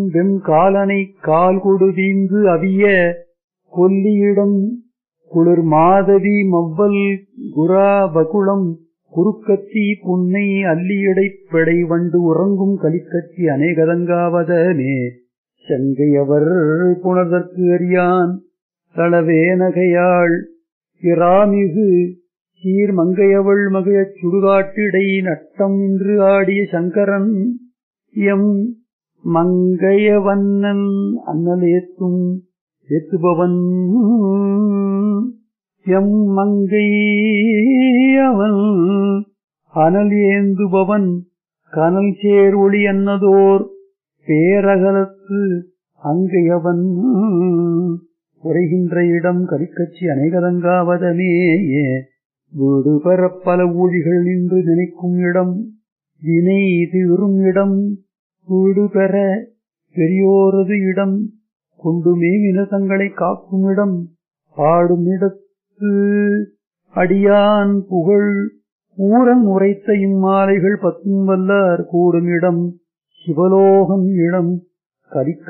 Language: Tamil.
வெம்காலனை கால் கொடுவீந்து அவிய கொல்லியிடம் குளிர் மாதவி மவ்வல் குரா பகுளம் குறுக்கத்தி புன்னை அல்லியடைப் பெடை வண்டு உறங்கும் கலிக்கச்சி அநேகதங்காவதனே செங்கையவர் புணர்தற்கு அறியான் தளவே நகையாள் இராமிகு சீர் மங்கையவள் மகிழச் சுடுகாட்டிடை நட்டம் இன்று ஆடிய சங்கரன் எம் மங்கையவண்ணன் அண்ணல் ஏத்தும் ஏத்துபவன் எம் மங்கை அவன் அனல் ஏந்துபவன் கனல் சேர் ஒளி அன்னதோர் பேரகலத்து அங்கையவன் உரைகின்ற இடம் கரிக்கச்சி அநேகதங்காவதனேயே வீடு பெறப் பல ஊழிகள் நின்று நினைக்கும் இடம் வினை தீரும் இடம் வீடு பெற பெரியோரது இடம் கொண்டு மேவின தங்களை காக்கும் இடம் பாடும் இடத்து அடியான் புகழ் ஊரன் உரைத்த இம்மாலைகள் பத்தும் வல்லார் கூடும் இடம் சிவலோகம் இடம் கலிக்க